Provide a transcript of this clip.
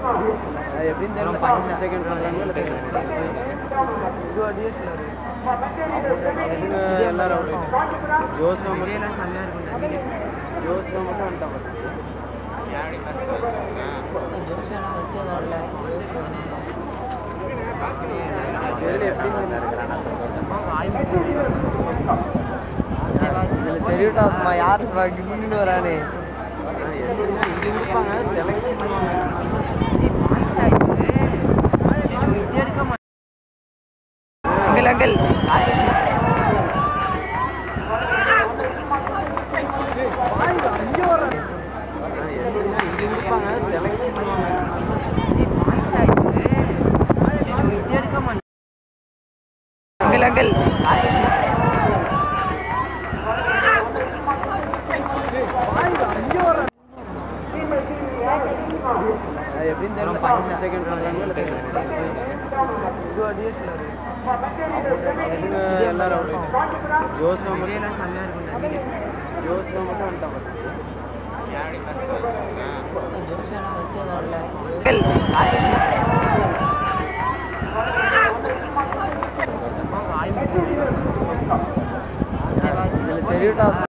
அது எப்படின்னு தெரியல ஃபர்ஸ்ட் செகண்ட் பண்ணுறாங்க இல்லை செகண்ட் இது அடியேஷன் எதுங்க எல்லாரும் அவுட் ஜோஸ்வா மட்டும் இதெல்லாம் செம்மையாக இருக்கும் ஜோஸ்வா மட்டும் வந்துட்டான் ஃபஸ்ட்டு ஜோஷியான ஃபஸ்ட்டே வரல தெரியல எப்படின்னு இருக்கிறானா இதில் தெரியுட்டாப்பா யார் முன்னிட்டு வரானே இங்கே இருப்பாங்க செலெக்ஷன் பண்ணுவாங்க இது எடுக்க மாட்டேன் அங்கிள் அங்கிள் இங்கே இருப்பாங்க செலெக்ஷன் பண்ணுவாங்க இது எடுக்க மாட்டேன் அங்கிள் அங்கிள் அது எப்படின்னு தெரியல ஃபர்ஸ்ட் செகண்ட் பண்ணுறாங்க இல்லை செகண்ட் இது அடியேஷன் எதுங்க எல்லாரும் அவுட் ஜோஸ்வா மட்டும் இதெல்லாம் செம்மையாக இருக்கும் ஜோஸ்வா மட்டும் வந்துட்டான் ஃபஸ்ட்டு ஜோஷியான ஃபஸ்ட்டே வரல இதில் தெரியுட்டாப்பா